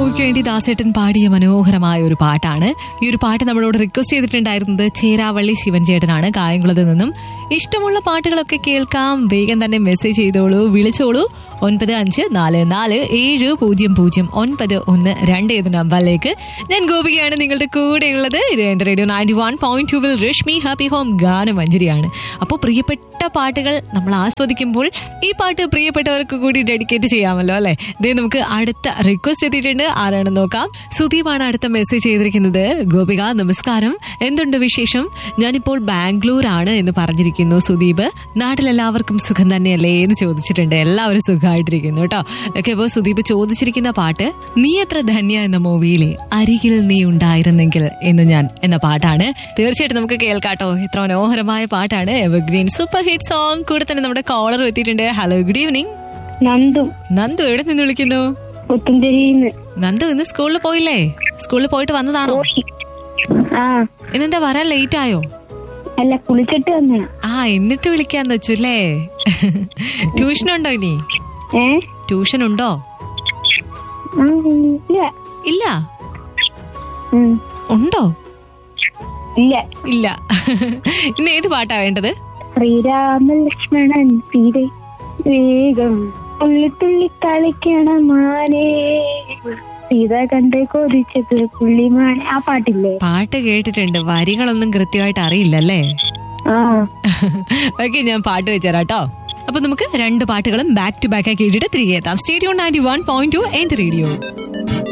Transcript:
മൂവിക്ക് വേണ്ടി ദാസേട്ടൻ പാടിയ മനോഹരമായ ഒരു പാട്ടാണ് ഈ ഒരു പാട്ട് നമ്മളോട് റിക്വസ്റ്റ് ചെയ്തിട്ടുണ്ടായിരുന്നത് ചേരാവള്ളി ശിവൻ ചേട്ടനാണ് കായംകുളത്ത് നിന്നും ഇഷ്ടമുള്ള പാട്ടുകളൊക്കെ കേൾക്കാം വേഗം തന്നെ മെസ്സേജ് ചെയ്തോളൂ വിളിച്ചോളൂ ഒൻപത് അഞ്ച് നാല് നാല് ഏഴ് പൂജ്യം പൂജ്യം ഒൻപത് ഒന്ന് രണ്ട് എന്ന നമ്പറിലേക്ക് ഞാൻ ഗോപികയാണ് നിങ്ങളുടെ കൂടെയുള്ളത് ഇത് എന്റെ റേഡിയോ നയൻറ്റി വൺ പോയിന്റ് ടൂവിൽ രശ്മി ഹാപ്പി ഹോം ഗാനമഞ്ജരിയാണ് അപ്പോൾ പ്രിയപ്പെട്ട പാട്ടുകൾ നമ്മൾ ആസ്വദിക്കുമ്പോൾ ഈ പാട്ട് പ്രിയപ്പെട്ടവർക്ക് കൂടി ഡെഡിക്കേറ്റ് ചെയ്യാമല്ലോ അല്ലെ ഇതേ നമുക്ക് അടുത്ത റിക്വസ്റ്റ് എത്തിയിട്ടുണ്ട് ആരാണെന്ന് നോക്കാം സുദീപാണ് അടുത്ത മെസ്സേജ് ചെയ്തിരിക്കുന്നത് ഗോപിക നമസ്കാരം എന്തുണ്ട് വിശേഷം ഞാനിപ്പോൾ ബാംഗ്ലൂരാണ് എന്ന് പറഞ്ഞിരിക്കുന്നു സുദീപ് നാട്ടിലെല്ലാവർക്കും സുഖം തന്നെയല്ലേ എന്ന് ചോദിച്ചിട്ടുണ്ട് എല്ലാവരും സുഖമായിട്ടിരിക്കുന്നു കേട്ടോ ഓക്കെ അപ്പോൾ സുദീപ് ചോദിച്ചിരിക്കുന്ന പാട്ട് നീ എത്ര ധന്യ എന്ന മൂവിയിലെ അരികിൽ നീ ഉണ്ടായിരുന്നെങ്കിൽ എന്ന് ഞാൻ എന്ന പാട്ടാണ് തീർച്ചയായിട്ടും നമുക്ക് കേൾക്കാട്ടോ ഇത്ര മനോഹരമായ പാട്ടാണ് എവർഗ്രീൻ സൂപ്പർ ഹിറ്റ് സോങ് കൂടെ തന്നെ നമ്മുടെ കോളർ എത്തിയിട്ടുണ്ട് hello good evening Nandu Nandu എവിടെ നിന്ന് വിളിക്കുന്നു പുത്തഞ്ചേരിന്ന് നന്ദു ഇന്ന് സ്കൂളിൽ പോയില്ലേ സ്കൂളിൽ പോയിട്ട് വന്നതാണോ പോയി ആ ഇന്നെന്താ വരാൻ ലേറ്റ് ആയോ അല്ല കുളിച്ചിട്ട് വന്ന ആ എന്നിട്ട് വിളിക്കാന്ന് വെച്ചു അല്ലേ ട്യൂഷൻ ഉണ്ടോ ഇനി ഏ ട്യൂഷൻ ഉണ്ടോ ആ, ഇല്ല ഇല്ല ഉം, ഉണ്ടോ ഇല്ല ഇല്ല ഇന്ന് ഏത് പാട്ടാ വേണ്ടത് ശ്രീരാമ ലക്ഷ്മണൻ സീത വേഗം തുള്ളി തുള്ളി കളിക്കണം മാനേ സീത കണ്ട് കൊതിച്ചത് പുള്ളിമാൻ ആ പാട്ടില്ലേ പാട്ട് കേട്ടിട്ടുണ്ട് വരികളൊന്നും കൃത്യമായിട്ട് അറിയില്ലല്ലേ ആ ഓക്കെ ഞാൻ പാട്ട് വെച്ചുതരാം കേട്ടോ അപ്പൊ നമുക്ക് രണ്ട് പാട്ടുകളും ബാക്ക് ടു ബാക്ക് ആക്കി കേട്ടിട്ട് തിരികെ എത്താം സ്റ്റേഡിയോ നയൻറ്റി വൺ പോയിന്റ് ടു എന്റെ റേഡിയോ